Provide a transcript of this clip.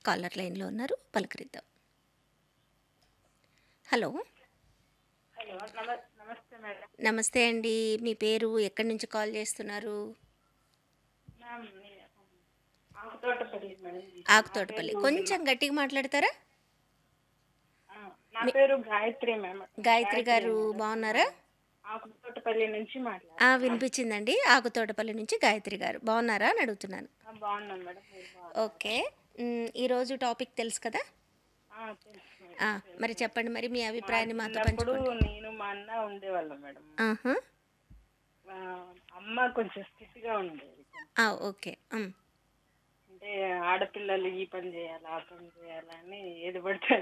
Caller లైన్లో ఉన్నారు పలకరిద్దాం hello hello నమ నమస్తే మేడం నమస్తే అండి మీ పేరు ఎక్కడి నుంచి కాల్ చేస్తున్నారు మ్యామ్ నేను ఆకుతోటపల్లి మేడం ఆకుతోటపల్లి కొంచెం గట్టిగా మాట్లాడతారా ఆ, నా పేరు గాయత్రి మ్యామ్ గాయత్రి గారు బాగున్నారా ఆకుతోటపల్లి నుంచి మాట్లాడు ఆ, వినిపించిందండి ఆకుతోటపల్లి నుంచి గాయత్రి గారు బాగున్నారా అని అడుగుతున్నాను బాగున్నాను మేడం మీరు బాగున్నారు ఓకే మ్, ఈరోజు టాపిక్ తెలుసు కదా ఆ, తెలుసు మేడం ఆ, మరి చెప్పండి మరి మీ అభిప్రాయాన్ని మాతో చిన్నప్పుడు పంచుకోండి నేను మా అన్న ఉండేవాళ్ళం మేడం ఆహా. ఆ, అమ్మ కొంచెం స్థితిగా ఉండేది ఆ, ఓకే మ్. అంటే ఆడపిల్లలు ఈ పని చేయాలి ఆ పని చేయాలని ఏది పడితే